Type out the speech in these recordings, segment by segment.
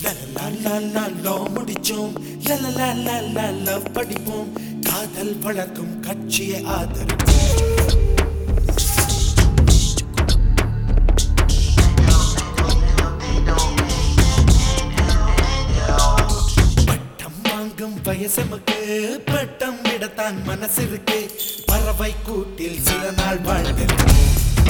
லலலலலலோ முடிச்சோம் லலலலலல படிப்போம் காதல் வளர்க்கும் கட்சியை ஆதரிப்போம் பட்டம் வாங்கும் வயசமுக்கு பட்டம் விடத்தான் மனசிருக்கு பறவை கூட்டில் சில நாள் வாழ்ந்திருக்கும்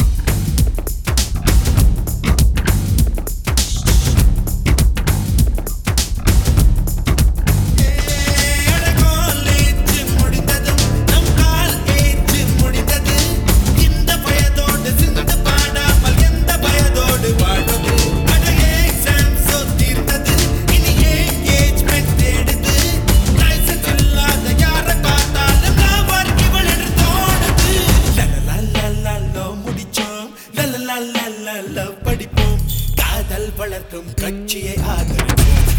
காலேஜ் முடிந்ததும் நம் கால் ஏஜ் முடிந்தது இந்த பயதோடு சிந்து பாடாமல் எந்த பயதோடு வாழ்வது அட எக்ஸாம்ஸோ தீர்ந்தது இனி என்கேஜ்மெண்ட் தேடுது லைசன்ஸ் இல்லாத யாரை பார்த்தாலும் நான் வர்க் இவள் என்று தோணுது லலலலலலோ முடிச்சோம் லலலலலல படிப்போம் காதல் வளர்க்கும் கட்சியை ஆதரிப்போம்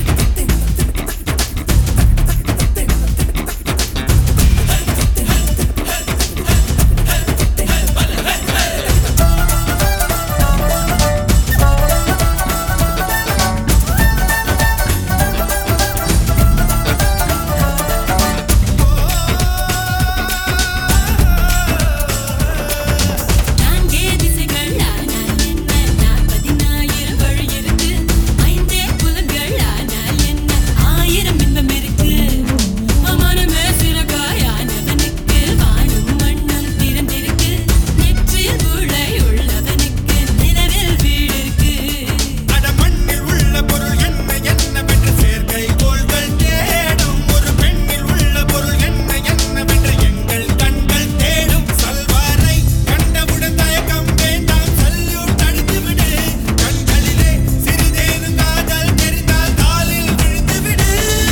நான்கே திசைகள் ஆனால் என்ன நாற்பதினாயிரம் வழி இருக்கு ஐந்தே புலன்கள் ஆனால் என்ன ஆயிரம் இன்பம் இருக்கு மனமே சிறகாயானவனுக்கு வானும் மண்ணும் திறந்திருக்கு நெற்றியில் ஊழை உள்ளவனுக்கு நிலவில் வீடு இருக்கு அட மண்ணில் உள்ள பொருள் என்ன என்னவென்று சேர்க்கை கோள்கள் தேடும் ஒரு பெண்ணில் உள்ள பொருள் என்ன என்னவென்று எங்கள் கண்கள் தேடும் சல்வாரை கண்டவுடன் தயக்கம் வேண்டாம் சல்யூட் அடித்து விடு கண்களிலே சிறிதேனும் காதல் தெரிந்தால் காலில் விழுந்து விடு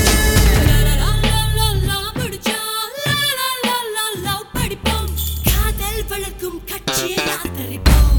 லலலலலலா முடிச்சோம் லலலலலலா படிப்போம் காதல் வளர்க்கும் கட்சியை ஆதரிப்போம்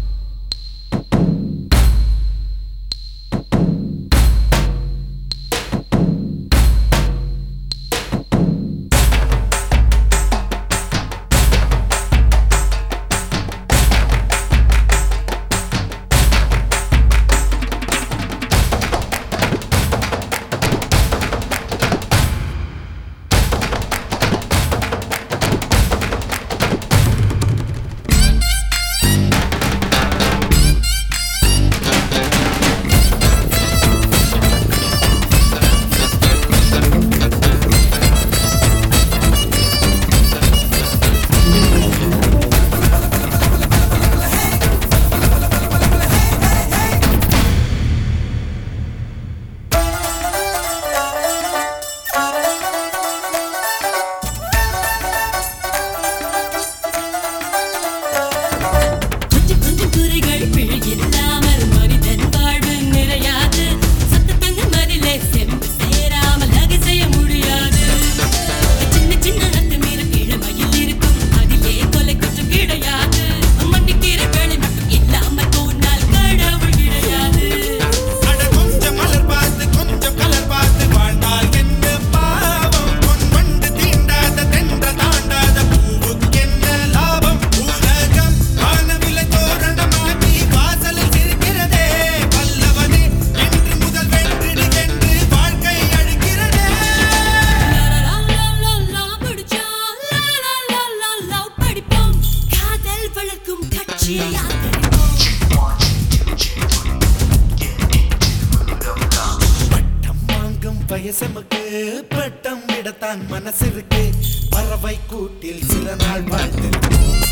கொஞ்சம் கொஞ்சம் குறைகள் பிழை இல்லாமல் மனிதன் வாழ்வு நிறையாது சத்தத்தங்க மதிலே செம்பு சேராமல் அகை செய்ய முடியாது சின்ன சின்ன அத்துமீற கிழமையில் இருக்கும் அதிலே கொலை குற்றம் கிடையாது மன்னிக்கிற வேலை மட்டும் இல்லாமல் போனால் கடவுள் கிடையாது அட கொஞ்சம் மலர் பார்த்து கொஞ்சம் கலர் பார்த்து வாழ்ந்தால் என்ன பாவம் பொன் வண்டு தீண்டாத தென்ற தாண்டாத பூவுக்கு என்ன லாபம் உலகம் வானவிலை தோரணமாகி வாசலில் சிரிக்கிறதே வல்லவனே என்று முதல் வென்றிடு என்று வாழ்க்கை அழிக்கிறதே லலலலலலா முடிச்சோம் லலலலலலா படிப்போம் காதல் வளர்க்கும் கட்சியை ஆதரிப்போம் பட்டம் வாங்கும் வயசமுக்கு பட்டம் விடத்தான் மனசிருக்கு பறவை கூட்டில் சில நாள் வாழ்ந்திருக்கும்